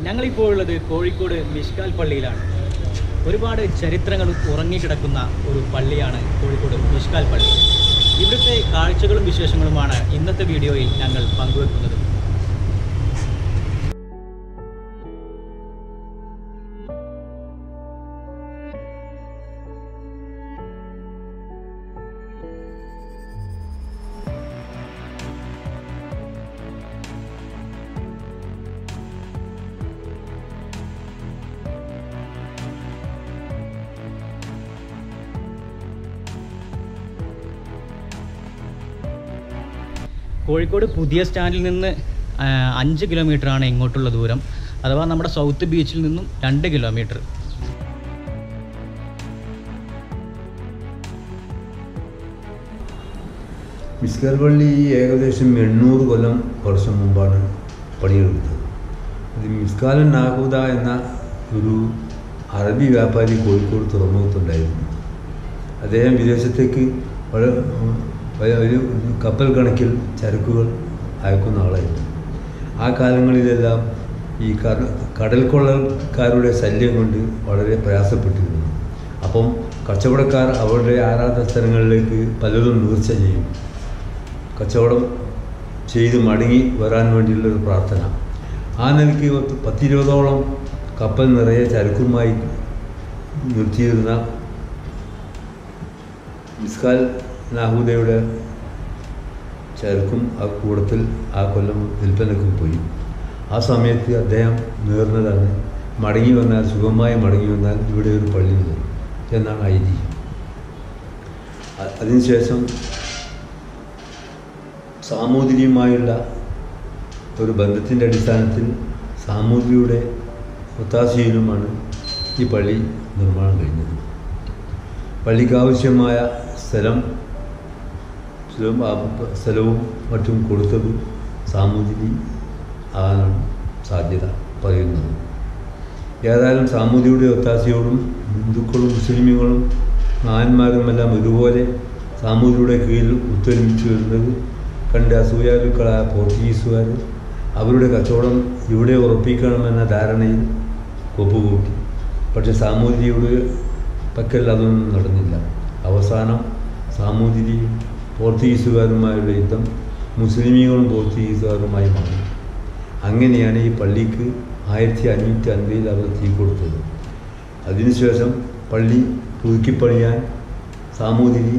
ഞങ്ങളിപ്പോൾ ഉള്ളത് കോഴിക്കോട് മിഷ്കാൽ പള്ളിയിലാണ് ഒരുപാട് ചരിത്രങ്ങൾ ഉറങ്ങിക്കിടക്കുന്ന ഒരു പള്ളിയാണ് കോഴിക്കോട് മിഷ്കാൽ പള്ളി ഇവിടുത്തെ കാഴ്ചകളും വിശേഷങ്ങളുമാണ് ഇന്നത്തെ വീഡിയോയിൽ ഞങ്ങൾ പങ്കുവെക്കുന്നത് കോഴിക്കോട് പുതിയ സ്റ്റാൻഡിൽ നിന്ന് ആ, അഞ്ച് കിലോമീറ്ററാണ് ഇങ്ങോട്ടുള്ള ദൂരം അഥവാ നമ്മുടെ സൗത്ത് ബീച്ചിൽ നിന്നും രണ്ട് കിലോമീറ്റർ മിസ്കർ പള്ളി ഏകദേശം എണ്ണൂറ് കൊല്ലം വർഷം മുമ്പാണ് പണിയെടുത്തത് ഇത് മിസ്കാലൻ നാഹൂദ എന്ന ഒരു അറബി വ്യാപാരി കോഴിക്കോട് തുറമുഖത്തുണ്ടായിരുന്നു അദ്ദേഹം വിദേശത്തേക്ക് വള- വ- ഒരു കപ്പൽ കണക്കിൽ ചരക്കുകൾ അയക്കുന്ന ആളായിരുന്നു ആ കാലങ്ങളിലെല്ലാം ഈ കട- കടൽ കൊള്ളക്കാരുടെ ശല്യം കൊണ്ട് വളരെ പ്രയാസപ്പെട്ടിരുന്നു അപ്പം കച്ചവടക്കാർ അവരുടെ ആരാധന സ്ഥലങ്ങളിലേക്ക് പലതും നീർച്ച ചെയ്യും കച്ചവടം ചെയ്ത് മടങ്ങി വരാൻ വേണ്ടിയുള്ള ഒരു പ്രാർത്ഥന ആ നിലയ്ക്ക് പത്ത് പത്തിരുപതോളം കപ്പൽ നിറയെ ചരക്കുമായി നിർത്തിയിരുന്ന മിസ്കാൽ നാഹൂദയുടെ ചരക്കും ആ കൂടത്തിൽ ആ കൊല്ലം വിൽപ്പനക്ക് പോയി ആ സമയത്ത് അദ്ദേഹം നേർന്നതാണ് മടങ്ങി വന്നാൽ സുഖമായി മടങ്ങി വന്നാൽ ഇവിടെ ഒരു പള്ളിയുണ്ട് എന്നാണ് ഐതിഹ്യം അ- അതിനുശേഷം സാമൂതിരിയുമായുള്ള ഒരു ബന്ധത്തിൻ്റെ അടിസ്ഥാനത്തിൽ സാമൂതിരിയുടെ ഒത്താശയിലുമാണ് ഈ പള്ളി നിർമ്മാണം കഴിഞ്ഞത് പള്ളിക്ക് ആവശ്യമായ സ്ഥലം സ്ഥലവും ആ- സ്ഥലവും മറ്റും കൊടുത്തത് സാമൂതിരി ആകാനാണ് സാധ്യത പറയുന്നത് ഏതായാലും സാമൂതിരിയുടെ ഒത്താശയോടും ഹിന്ദുക്കളും മുസ്ലിമുകളും മഹാന്മാരുമെല്ലാം ഒരുപോലെ സാമൂതിരിയുടെ കീഴിൽ ഒത്തൊരുമിച്ച് വരുന്നത് കണ്ട് അസൂയാലുക്കളായ പോർച്ചുഗീസുകാർ അവരുടെ കച്ചവടം ഇവിടെ ഉറപ്പിക്കണമെന്ന ധാരണയിൽ ഒപ്പുകൂട്ടി പക്ഷെ സാമൂതിരിയുടെ പക്കൽ അതൊന്നും നടന്നില്ല അവസാനം സാമൂതിരിയും പോർച്ചുഗീസുകാരുമായുള്ള യുദ്ധം മുസ്ലിമീങ്ങളും പോർച്ചുഗീസുകാരുമായി മാറി അങ്ങനെയാണ് ഈ പള്ളിക്ക് ആയിരത്തി അഞ്ഞൂറ്റി അൻപതിൽ അവർ തീ കൊടുത്തത് അതിനുശേഷം പള്ളി പുതുക്കിപ്പണിയാൻ സാമൂതിരി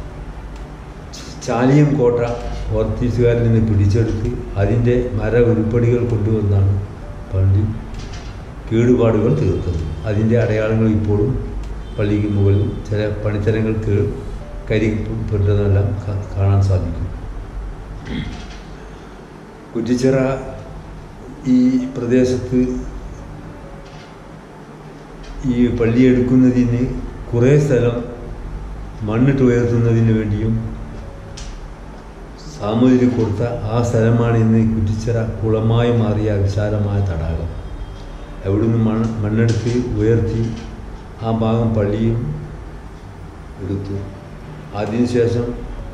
ചാലിയം കോട്ട പോർച്ചുഗീസുകാരിൽ നിന്ന് പിടിച്ചെടുത്ത് അതിൻ്റെ മര ഉരുപ്പടികൾ കൊണ്ടുവന്നാണ് പള്ളി കേടുപാടുകൾ തീർത്തത് അതിൻ്റെ അടയാളങ്ങൾ ഇപ്പോഴും പള്ളിക്ക് മുകളിൽ ചില പണിത്തരങ്ങൾ കേ കരിപ്പെട്ടതെല്ലാം കാ- കാണാൻ സാധിക്കും കുറ്റിച്ചിറ ഈ പ്രദേശത്ത് ഈ പള്ളി എടുക്കുന്നതിന് കുറേ സ്ഥലം മണ്ണിട്ട് ഉയർത്തുന്നതിന് വേണ്ടിയും സാമൂതിരി കൊടുത്ത ആ സ്ഥലമാണ് ഇന്ന് കുറ്റിച്ചിറ കുളമായി മാറിയ വിശാലമായ തടാകം അവിടുന്ന് മണ്ണ് മണ്ണെടുത്ത് ഉയർത്തി ആ ഭാഗം പള്ളിയും എടുത്തു അതിനുശേഷം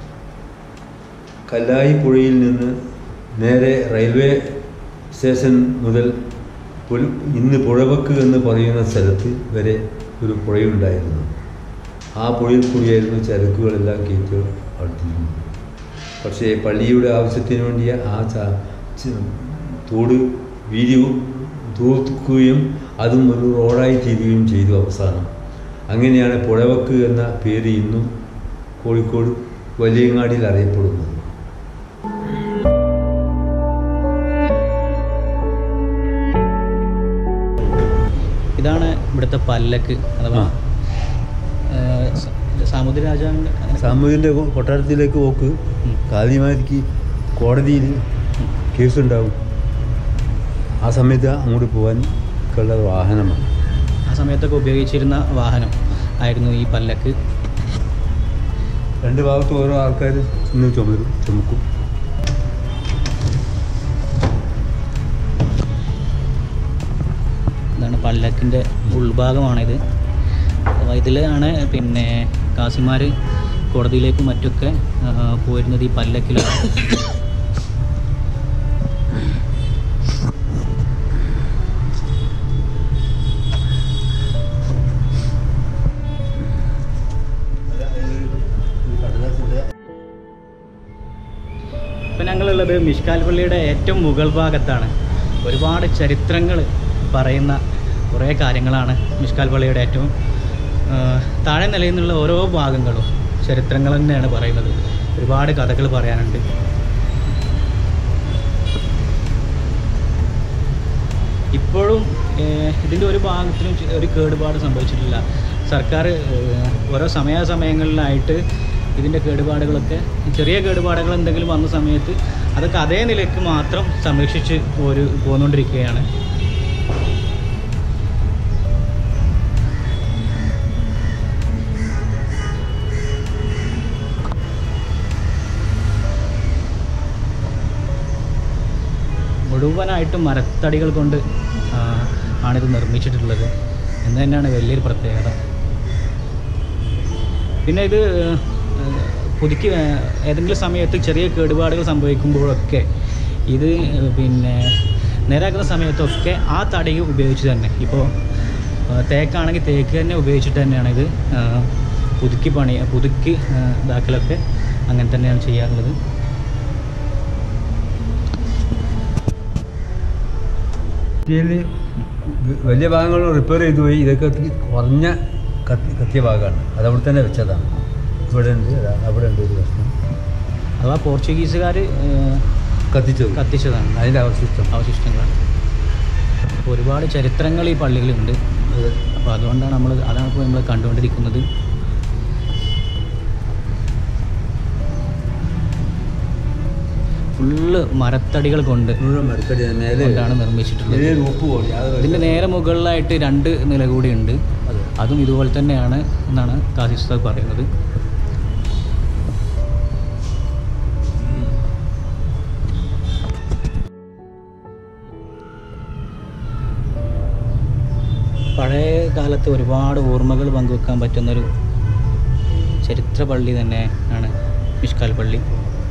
കല്ലായി പുഴയിൽ നിന്ന് നേരെ റെയിൽവേ സ്റ്റേഷൻ മുതൽ ഒരു ഇന്ന് പുഴവക്ക് എന്ന് പറയുന്ന സ്ഥലത്ത് വരെ ഒരു പുഴയുണ്ടായിരുന്നു ആ പുഴയിൽ കൂടിയായിരുന്നു ചരക്കുകളെല്ലാം കയറ്റി അടുത്തിരുന്നത് പക്ഷേ പള്ളിയുടെ ആവശ്യത്തിന് വേണ്ടിയ ആ ച- ച- തോട് വീതി തൂക്കുകയും അതും ഒരു റോഡായി തീരുകയും ചെയ്തു അവസാനം അങ്ങനെയാണ് പുഴവക്ക് എന്ന പേര് ഇന്നും കോഴിക്കോട് വലിയങ്ങാടിയിൽ അറിയപ്പെടുന്നത് ഇതാണ് ഇവിടുത്തെ പല്ലക്ക് അഥവാ ആ. ആ, സ- സാമൂതിരി രാജാവിൻ്റെ അങ്ങനെ- സാമൂഹിൻ്റെ കൊട്ടാരത്തിലേക്ക് പോക്ക് ഉം. കാതിമാരിക്ക് കോടതിയിൽ കേസുണ്ടാവും ആ സമയത്ത് അങ്ങോട്ട് പോകാൻ ഉള്ള വാഹനമാണ് ആ സമയത്തൊക്കെ ഉപയോഗിച്ചിരുന്ന വാഹനം ആയിരുന്നു ഈ പല്ലക്ക് രണ്ട് ഭാഗത്തും ഓരോ ആൾക്കാർ ഇന്ന് ചുമരും ചുമക്കും ഇതാണ് പല്ലക്കിൻ്റെ ഉൾഭാഗമാണിത് അപ്പോൾ ഇതിലാണ് പിന്നെ കാസിമാർ കോടതിയിലേക്കും മറ്റൊക്കെ ആ, പോയിരുന്നത് ഈ പല്ലക്കിലാണ് ഞങ്ങളുള്ളത് മിഷ്കാൽ പള്ളിയുടെ ഏറ്റവും മുകൾ ഭാഗത്താണ് ഒരുപാട് ചരിത്രങ്ങൾ പറയുന്ന കുറേ കാര്യങ്ങളാണ് മിഷ്കാൽ പള്ളിയുടെ ഏറ്റവും ആ, താഴെ നിലയിൽ നിന്നുള്ള ഓരോ ഭാഗങ്ങളും ചരിത്രങ്ങൾ തന്നെയാണ് പറയുന്നത് ഒരുപാട് കഥകൾ പറയാനുണ്ട് ഇപ്പോഴും ഏഹ്, ഇതിൻ്റെ ഒരു ഭാഗത്തിനും ചെ- ഒരു കേടുപാട് സംഭവിച്ചിട്ടില്ല സർക്കാർ ഏഹ്, ഓരോ സമയാസമയങ്ങളിലായിട്ട് ഇതിൻ്റെ കേടുപാടുകളൊക്കെ ചെറിയ കേടുപാടുകൾ എന്തെങ്കിലും വന്ന സമയത്ത് അതൊക്കെ അതേ നിലയ്ക്ക് മാത്രം സംരക്ഷിച്ച് ഒരു പോന്നുകൊണ്ടിരിക്കുകയാണ് മുഴുവനായിട്ടും മരത്തടികൾ കൊണ്ട് ആ, ആണിത് നിർമ്മിച്ചിട്ടുള്ളത് എന്ന് തന്നെയാണ് വലിയൊരു പ്രത്യേകത പിന്നെ ഇത് ഏഹ്, പുതുക്കി ഏഹ്, ഏതെങ്കിലും സമയത്ത് ചെറിയ കേടുപാടുകൾ സംഭവിക്കുമ്പോഴൊക്കെ ഇത് ഏഹ്, പിന്നെ നേരാക്കുന്ന സമയത്തൊക്കെ ആ തടി ഉപയോഗിച്ച് തന്നെ ഇപ്പോൾ ഏഹ്, തേക്കാണെങ്കിൽ തേക്ക് തന്നെ ഉപയോഗിച്ചിട്ട് തന്നെയാണ് ഇത് ഏഹ്, പുതുക്കി പണി പുതുക്കി ഏഹ്, ഇതാക്കലൊക്കെ അങ്ങനെ തന്നെയാണ് ചെയ്യാറുള്ളത് ഇതിൽ വലിയ ഭാഗങ്ങൾ റിപ്പയർ ചെയ്തു പോയി ഇതൊക്കെ കുറഞ്ഞ കത്തി കത്തിയ ഭാഗമാണ് അത് അവിടെ തന്നെ വെച്ചതാണ് ഇവിടെ ഉണ്ട് അതാ അവിടെ ഉണ്ട് ഒരു പ്രശ്നം അഥവാ പോർച്ചുഗീസുകാർ കത്തിച്ചത് കത്തിച്ചതാണ് അതിൻ്റെ അവശിഷ്ടം അവശിഷ്ടങ്ങളാണ് അപ്പോൾ ഒരുപാട് ചരിത്രങ്ങൾ ഈ പള്ളിയിലുണ്ട് അത് അപ്പോൾ അതുകൊണ്ടാണ് നമ്മൾ അതാണ് ഇപ്പോൾ നമ്മൾ കണ്ടുകൊണ്ടിരിക്കുന്നത് ഫുള്ള് മരത്തടികൾ കൊണ്ട് മുഴുവൻ മരത്തടി മേലെ കൊണ്ടാണ് നിർമ്മിച്ചിട്ടുള്ളത് ഇതിലെ റൂപ്പ് പോലെ യാതൊരു ഇതിൻ്റെ നേരെ മുകളിലായിട്ട് രണ്ട് നില കൂടി ഉണ്ട് അതെ അതും ഇതുപോലെ തന്നെയാണ് എന്നാണ് കാസിസ്താദ് പറയുന്നത് പഴയ കാലത്ത് ഒരുപാട് ഓർമ്മകൾ പങ്കുവെക്കാൻ പറ്റുന്നൊരു ചരിത്ര പള്ളി തന്നെ ആണ് മിഷ്കാൽ പള്ളി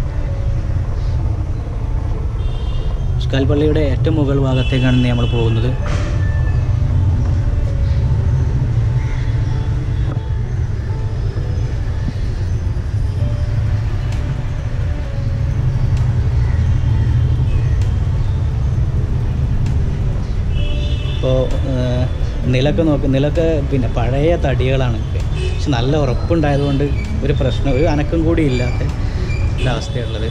മിഷ്കാൽ പള്ളിയുടെ ഏറ്റവും മുകൾ ഭാഗത്തേക്കാണ് ഇന്ന് നമ്മൾ പോകുന്നത് ഇപ്പോൾ നിലൊക്കെ നോക്ക് നിലൊക്കെ പിന്നെ പഴയ തടികളാണ് ഒക്കെ. പക്ഷെ നല്ല ഉറപ്പുണ്ടായതുകൊണ്ട് ഒരു പ്രശ്നം ഒരു അനക്കം കൂടി ഇല്ലാത്ത ഒരവസ്ഥയുള്ളത്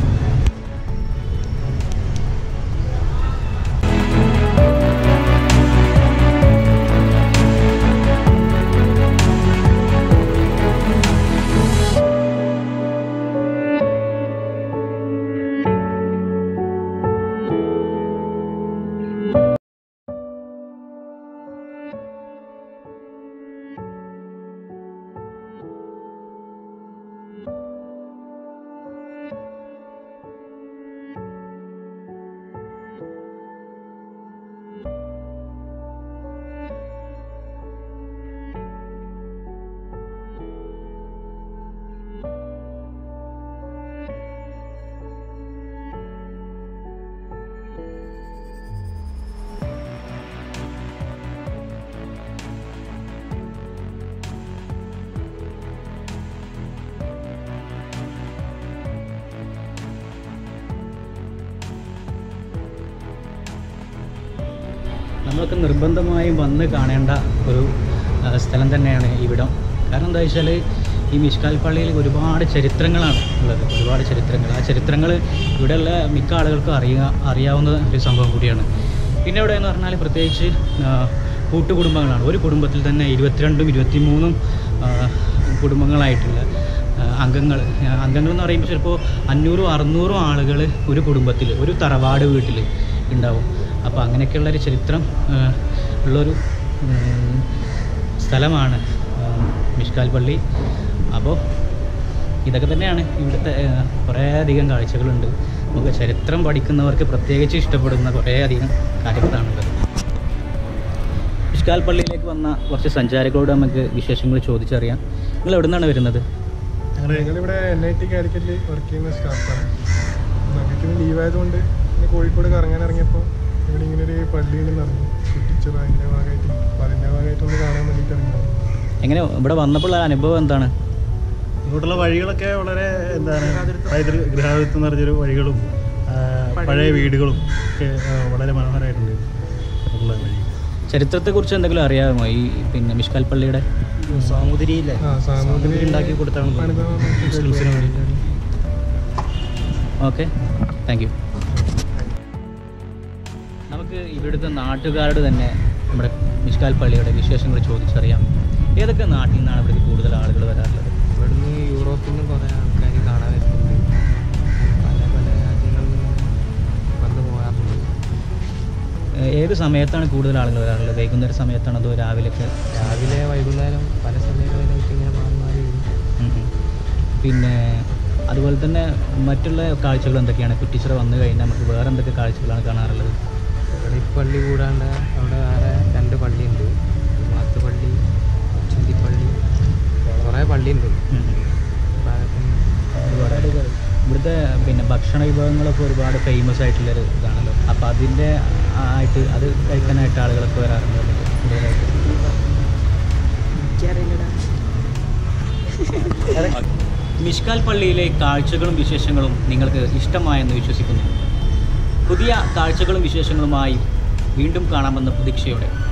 നമ്മളൊക്കെ നിർബന്ധമായും വന്ന് കാണേണ്ട ഒരു ആ, സ്ഥലം തന്നെയാണ് ഇവിടം കാരണം എന്താ വെച്ചാൽ ഈ മിഷ്കാൽ പള്ളിയിൽ ഒരുപാട് ചരിത്രങ്ങളാണ് ഉള്ളത് ഒരുപാട് ചരിത്രങ്ങൾ ആ ചരിത്രങ്ങൾ ഇവിടെയുള്ള മിക്ക ആളുകൾക്കും അറിയുക അറിയാവുന്ന ഒരു സംഭവം കൂടിയാണ് പിന്നെ ഇവിടെ എന്ന് പറഞ്ഞാൽ പ്രത്യേകിച്ച് ആ, കൂട്ടുകുടുംബങ്ങളാണ് ഒരു കുടുംബത്തിൽ തന്നെ ഇരുപത്തിരണ്ടും ഇരുപത്തിമൂന്നും ആ, കുടുംബങ്ങളായിട്ടുള്ള ആ, അംഗങ്ങൾ ആ, അംഗങ്ങൾ എന്ന് പറയുമ്പോൾ ചിലപ്പോൾ അഞ്ഞൂറും അറുന്നൂറും ആളുകൾ ഒരു കുടുംബത്തിൽ ഒരു തറവാട് വീട്ടിൽ ഉണ്ടാവും അപ്പോൾ അങ്ങനെയൊക്കെയുള്ളൊരു ചരിത്രം ആ, ഉള്ളൊരു ഉം, സ്ഥലമാണ് ആ, മിഷ്കാൽ പള്ളി അപ്പോൾ ഇതൊക്കെ തന്നെയാണ് ഇവിടുത്തെ ആ, കുറേയധികം കാഴ്ചകളുണ്ട് നമുക്ക് ചരിത്രം പഠിക്കുന്നവർക്ക് പ്രത്യേകിച്ച് ഇഷ്ടപ്പെടുന്ന കുറേയധികം കാര്യങ്ങളാണുള്ളത് മിഷ്കാൽ പള്ളിയിലേക്ക് വന്ന കുറച്ച് സഞ്ചാരികളോട് നമുക്ക് വിശേഷങ്ങൾ ചോദിച്ചറിയാം നിങ്ങൾ എവിടെ നിന്നാണ് വരുന്നത് ഞങ്ങളിവിടെ എൻ ഐ ടി കാലിക്കറ്റിൽ വർക്ക് ചെയ്യുന്ന സ്റ്റാഫാണ് ഞങ്ങൾക്ക് ലീവ് ആയതുകൊണ്ട് ഇന്ന് കോഴിക്കോട് കറങ്ങാൻ ഇറങ്ങിയപ്പോൾ ഇവിടെ ഇങ്ങനെ ഒരു പള്ളി ഉണ്ടെന്ന് അറിഞ്ഞു കുട്ടിച്ചത് അതിൻ്റെ ഭാഗമായിട്ട് അപ്പോൾ അതിൻ്റെ ഭാഗമായിട്ട് ഒന്ന് കാണാൻ വേണ്ടിയിട്ട് ഇറങ്ങിയത് എങ്ങനെ ഇവിടെ വന്നപ്പോൾ അനുഭവം എന്താണ് ഇങ്ങോട്ടുള്ള വഴികളൊക്കെ വളരെ എന്താണ് പൈതൃക ഗൃഹാതിഥ്യം എന്ന് പറഞ്ഞൊരു വഴികളും ആ, പഴയ വീടുകളും ഒക്കെ ആ, വളരെ മനോഹരമായിട്ടുണ്ട് ഉള്ള വഴി ചരിത്രത്തെക്കുറിച്ച് എന്തെങ്കിലും അറിയാമോ ഈ പിന്നെ മിഷ്കാൽ പള്ളിയുടെ സാമൂതിരിയിലെ ആ സാമൂതിരി ഉണ്ടാക്കി കൊടുത്താണ് പണിത മുസ്ലിംസിന് വേണ്ടി ഓക്കെ താങ്ക് യു നമുക്ക് ഇവിടുത്തെ നാട്ടുകാരുടെ തന്നെ നമ്മുടെ മിഷ്കാൽ പള്ളിയുടെ വിശേഷങ്ങൾ ചോദിച്ചറിയാം ഏതൊക്കെ നാട്ടിൽ നിന്നാണ് ഇവിടേക്ക് കൂടുതൽ ആളുകൾ വരാറുള്ളത് ഇവിടുന്ന് യൂറോപ്പിൽ നിന്ന് കുറേ ആൾക്കാർ കാണാൻ വരുന്നുണ്ട് പല പല രാജ്യങ്ങളിൽ നിന്ന് വന്ന് പോകാറുണ്ട് ഏഹ് ഏത് സമയത്താണ് കൂടുതൽ ആളുകൾ വരാറുള്ളത് വൈകുന്നേര സമയത്താണോ അതോ രാവിലെയൊക്കെ രാവിലെ വൈകുന്നേരം പല സമയങ്ങളിലായിട്ട് ഇങ്ങനെ മാറി മാറി വരും ഉം ഉം. പിന്നെ അതുപോലെ തന്നെ മറ്റുള്ള കാഴ്ചകൾ എന്തൊക്കെയാണ് കുറ്റിച്ചിറ വന്നു കഴിഞ്ഞാൽ നമുക്ക് വേറെ എന്തൊക്കെ കാഴ്ചകളാണ് കാണാറുള്ളത് ഇവിടെ ഈ പള്ളി കൂടാണ്ട് അവിടെ വേറെ രണ്ട് പള്ളിയുണ്ട് മാത്ത് പള്ളി ചുന്തിപ്പള്ളി കുറേ പള്ളിയുണ്ട് ഉം ഉം. ഭാഗത്തുനിന്ന് ഒരുപാട് ഇവിടുത്തെ പിന്നെ ഭക്ഷണ വിഭവങ്ങളൊക്കെ ഒരുപാട് ഫേമസ് ആയിട്ടുള്ളൊരു ഇതാണല്ലോ അപ്പോൾ അതിൻ്റെ ആയിട്ട് അത് കഴിക്കാനായിട്ട് ആളുകളൊക്കെ വരാറുണ്ട് അല്ലേ? കൂടുതലായിട്ട്. മിഷ്കാൽ പള്ളിയിലെ കാഴ്ചകളും വിശേഷങ്ങളും നിങ്ങൾക്ക് ഇഷ്ടമായെന്ന് വിശ്വസിക്കുന്നു പുതിയ കാഴ്ചകളും വിശേഷങ്ങളുമായി വീണ്ടും കാണാമെന്ന പ്രതീക്ഷയോടെ